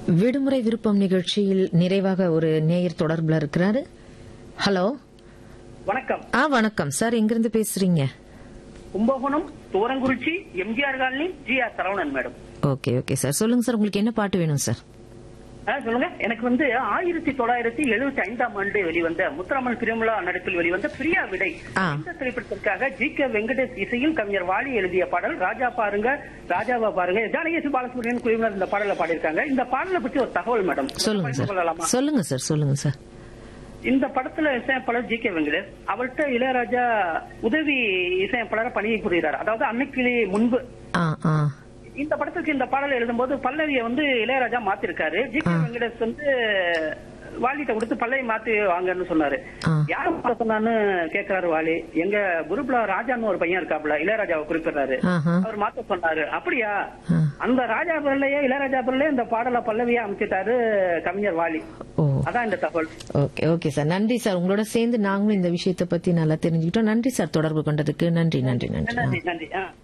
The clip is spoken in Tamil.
விடுமுறை விருப்பம் நிகழ்ச்சியில் நிறைவாக ஒரு நேயர் தொடர்புல இருக்கிறாரு ஹலோ வணக்கம் ஆ வணக்கம் சார் எங்கிருந்து பேசுறீங்க Kumbakonam Thurangurichi MGR colony G R Saravanan madam okay okay sir சொல்லுங்க சார் உங்களுக்கு என்ன பாட்டு வேணும் சார் ஆ, சொல்லுங்க எனக்கு வந்து ஆயிரத்தி தொள்ளாயிரத்தி எழுபத்தி ஐந்தாம் ஆண்டு வெளிவந்த முத்துராமன் பிரிமலா நடிப்பில் வெளிவந்த பிரியா விடை ஆ. இந்த திரைப்படத்திற்காக ஜி கே வெங்கடேஷ் இசையில் கவிஞர் வாலி எழுதிய பாடல் ராஜா பாருங்க ராஜாவா பாருங்க ஜானகேசி பாலசுப்ரமணியன் குழுவினர் இந்த பாடலை பாடியிருக்காங்க இந்த பாடலை பற்றி ஒரு தகவல் மேடம் சொல்லுங்க பகிர்ந்து சார் கொள்ளலாமா? சொல்லுங்க சார் சொல்லுங்க சார் இந்த படத்துல இசையமைப்பாளர் ஜி கே வெங்கடேஷ் அவர்கிட்ட இளையராஜா உதவி இசையமைப்பாளர் பணிபுரிகிறார் அதாவது அன்னைக்கு முன்பு ஆ ஆ இந்த படத்துக்கு இந்த பாடல் எழுதும்போது பல்லவியை வந்து இளையராஜா மாத்திருக்காரு ஜி கே வெங்கடேஷ் வந்து வாலிட்ட கொடுத்து பல்லவி மாத்தி வாங்கன்னு சொன்னாரு ஆ. யார் மாத்த சொன்னான்னு கேக்குறாரு வாலி எங்க குரூப்ல ராஜான்னு ஒரு பையன் இருக்காப்ல இளையராஜாவை குறிப்பிடுறாரு ஆஹா. அவர் மாத்த சொன்னாரு அப்படியா ஆ. அந்த ராஜா பிறலையே இளையராஜா பிறலையே இந்த பாடலை பல்லவியா அமைச்சிட்டாரு கவிஞர் வாலி ஓ அதான் இந்த தகவல் ஓகே ஓகே சார் நன்றி சார் உங்களோட சேர்ந்து நாங்களும் இந்த விஷயத்தை பத்தி நல்லா தெரிஞ்சுக்கிட்டோம் நன்றி சார் தொடர்பு கொண்டதுக்கு நன்றி நன்றி நன்றி ஆ. நன்றி நன்றி ஆ